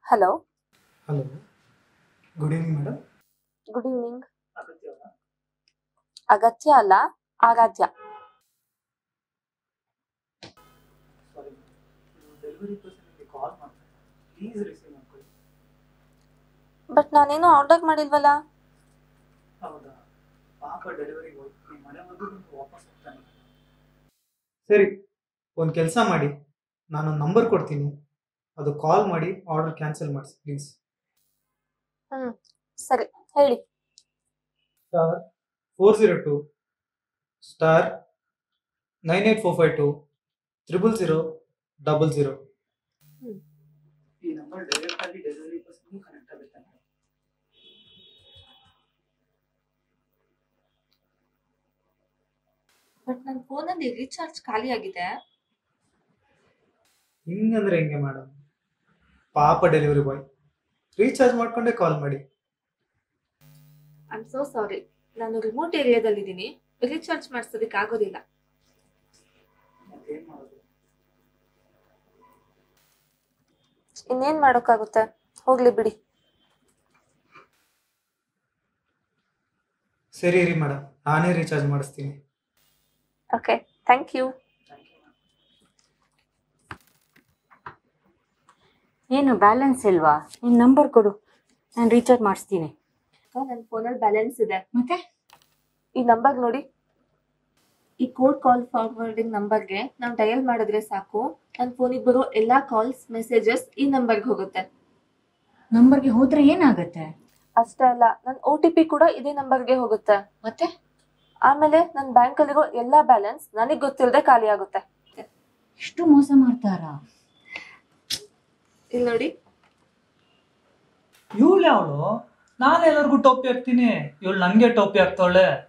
Hello hello good evening madam good evening ಅಗತ್ಯ ಅಲ್ಲ Aradhya sorry delivery ಪರ್ಸನ್ಗೆ ಕಾಲ್ ಮಾಡ್ತಾರೆ ಪ್ಲೀಸ್ ರಿಸೀವ್ ಮಾಡ್ಕೊಳ್ಳಿ ಬಟ್ ನಾನೇನು ಆರ್ಡರ್ ಮಾಡಿಲ್ವಲ್ಲ ಹೌದಾ ಪಾಪ ಡೆಲಿವರಿ ಬಾಯ್ ನಿಮ್ಮ ಮನೆವರೆಗೂ ನಿಮ್ಗೆ ವಾಪಸ್ ಹೋಗ್ತಾನೆ ಸರಿ ಒಂದು ಕೆಲಸ ಮಾಡಿ ನಾನೊಂದು ನಂಬರ್ ಕೊಡ್ತೀನಿ ಅದು ಕಾಲ್ ಮಾಡಿ ಆರ್ಡರ್ ಕ್ಯಾನ್ಸಲ್ ಮಾಡಿಸಿ ಪ್ಲೀಸ್ ಹ್ಮ್ ಸರಿ ಹೇಳಿ star four zero two star nine eight four five two triple zero double zero hmm. ಈ ನಂಬರ್ ಡೈರೆಕ್ಟ್ ಆಗಿ ಡೆಲಿವರಿ ಪರ್ಸನ್ಗೂ ಕನೆಕ್ಟ್ ಆಗುತ್ತೆ ಬಟ್ ನನ್ನ ಫೋನಲ್ಲಿ ರೀಚಾರ್ಜ್ ಖಾಲಿ ಆಗಿದೆ ಹಿಂಗಂದ್ರೆ ಹೆಂಗೆ ಮೇಡಮ್ ಪಾಪ ಡೆಲಿವರಿ ಬಾಯ್ ರೀಚಾರ್ಜ್ ಮಾಡ್ಕೊಂಡೇ ಕಾಲ್ ಮಾಡಿ ಐ ಆಮ್ ಸೋ ಸಾರಿ ನಾನು ರಿಮೋಟ್ ಏರಿಯಾದಲ್ಲಿದ್ದೀನಿ ರೀಚಾರ್ಜ್ ಮಾಡಿಸೋದಕ್ಕೆ ಆಗೋದಿಲ್ಲ ಮತ್ತೇನ್ ಮಾಡೋದು ಇನ್ನೇನ್ ಮಾಡೋಕ್ಕಾಗುತ್ತೆ ಹೋಗ್ಲಿ ಬಿಡಿ ಸರಿ ರೀ ಮೇಡಮ್ ನಾನೇ ರೀಚಾರ್ಜ್ ಮಾಡಿಸ್ತೀನಿ ಓಕೆ ಥ್ಯಾಂಕ್ ಯು ಏನು ಬ್ಯಾಲೆನ್ಸ್ ಇಲ್ವಾ ನಿನ್ನ ನಂಬರ್ ಕೊಡು ನಾನು ರೀಚಾರ್ಜ್ ಮಾಡಿಸ್ತೀನಿ ನನ್ನ ಫೋನಲ್ಲಿ ಬ್ಯಾಲೆನ್ಸ್ ಇದೆ ಮತ್ತೆ ಈ ನಂಬರ್ ನೋಡಿ ಈ ಕೋಡ್ ಕಾಲ್ ಫಾರ್ವರ್ಡಿಂಗ್ ನಂಬರ್ಗೆ ನಾವು ಡಯಲ್ ಮಾಡಿದ್ರೆ ಸಾಕು ನನ್ನ ಫೋನಿಗೆ ಬರೋ ಎಲ್ಲಾ ಕಾಲ್ಸ್ ಮೆಸೇಜಸ್ ಈ ನಂಬರ್ಗೆ ಹೋಗುತ್ತೆ ನಂಬರ್ಗೆ ಹೋದ್ರೆ ಏನಾಗುತ್ತೆ ಅಷ್ಟೇ ಅಲ್ಲ ನನ್ನ ಒ ಟಿ ಪಿ ಕೂಡ ಇದೇ ನಂಬರ್ಗೆ ಹೋಗುತ್ತೆ ಮತ್ತೆ ಆಮೇಲೆ ನನ್ನ ಬ್ಯಾಂಕಲ್ಲಿರೋ ಎಲ್ಲಾ ಬ್ಯಾಲೆನ್ಸ್ ನನಗೆ ಗೊತ್ತಿಲ್ಲದೆ ಖಾಲಿ ಆಗುತ್ತೆ ಇಷ್ಟು ಮೋಸ ಮಾಡ್ತಾರಾ ಇಲ್ಲಿ ನೋಡಿ ಇವಳು ಅವಳು ನಾನು ಎಲ್ಲರಿಗೂ ಟೋಪಿ ಹಾಕ್ತೀನಿ ಇವಳು ನನಗೆ ಟೋಪಿ ಹಾಕ್ತಾವಳೆ